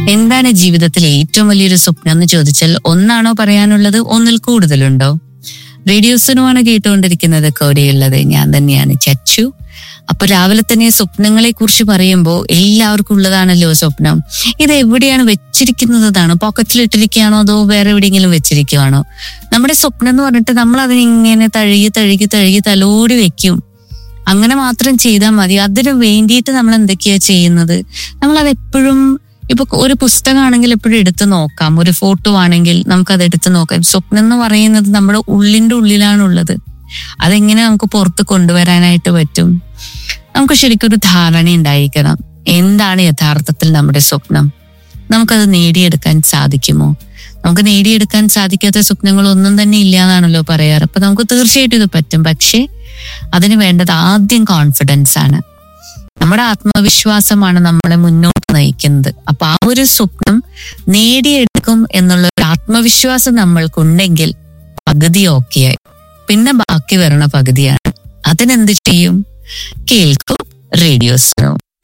എന്താണ് ജീവിതത്തിൽ ഏറ്റവും വലിയൊരു സ്വപ്നം എന്ന് ചോദിച്ചാൽ ഒന്നാണോ പറയാനുള്ളത് ഒന്നിൽ കൂടുതലുണ്ടോ റേഡിയോസിനുമാണ് കേട്ടുകൊണ്ടിരിക്കുന്നത് കോടിയുള്ളത് ഞാൻ തന്നെയാണ് ചച്ചു അപ്പൊ രാവിലെ തന്നെ സ്വപ്നങ്ങളെ കുറിച്ച് പറയുമ്പോൾ എല്ലാവർക്കും ഉള്ളതാണല്ലോ സ്വപ്നം ഇത് എവിടെയാണ് വെച്ചിരിക്കുന്നതാണ് പോക്കറ്റിൽ ഇട്ടിരിക്കുകയാണോ അതോ വേറെ എവിടെയെങ്കിലും വെച്ചിരിക്കുകയാണോ നമ്മുടെ സ്വപ്നം എന്ന് പറഞ്ഞിട്ട് നമ്മൾ അതിനിങ്ങനെ തഴുകി തഴുകി തഴുകി തലോടി വെക്കും അങ്ങനെ മാത്രം ചെയ്താൽ മതി അതിന് വേണ്ടിയിട്ട് നമ്മൾ എന്തൊക്കെയാ ചെയ്യുന്നത് നമ്മൾ അത് എപ്പോഴും ഇപ്പൊ ഒരു പുസ്തകമാണെങ്കിൽ എപ്പോഴും എടുത്ത് നോക്കാം ഒരു ഫോട്ടോ ആണെങ്കിൽ നമുക്ക് അത് എടുത്ത് നോക്കാം സ്വപ്നം എന്ന് പറയുന്നത് നമ്മുടെ ഉള്ളിന്റെ ഉള്ളിലാണുള്ളത് അതെങ്ങനെ നമുക്ക് പുറത്ത് കൊണ്ടുവരാനായിട്ട് പറ്റും നമുക്ക് ശരിക്കും ഒരു ധാരണ ഉണ്ടായിരിക്കണം എന്താണ് യഥാർത്ഥത്തിൽ നമ്മുടെ സ്വപ്നം നമുക്കത് നേടിയെടുക്കാൻ സാധിക്കുമോ നമുക്ക് നേടിയെടുക്കാൻ സാധിക്കാത്ത സ്വപ്നങ്ങളൊന്നും തന്നെ ഇല്ല എന്നാണല്ലോ പറയാറ് അപ്പൊ നമുക്ക് തീർച്ചയായിട്ടും ഇത് പറ്റും പക്ഷേ അതിന് വേണ്ടത് ആദ്യം കോൺഫിഡൻസ് ആണ് നമ്മുടെ ആത്മവിശ്വാസമാണ് നമ്മളെ മുന്നോട്ട് നയിക്കുന്നത് അപ്പൊ ആ ഒരു സ്വപ്നം നേടിയെടുക്കും എന്നുള്ള ഒരു ആത്മവിശ്വാസം നമ്മൾക്കുണ്ടെങ്കിൽ പകുതി ഓക്കെയായി പിന്നെ ബാക്കി വരണ പകുതിയാണ് അതിനെന്ത് ചെയ്യും കേൾക്കും റേഡിയോസിനോ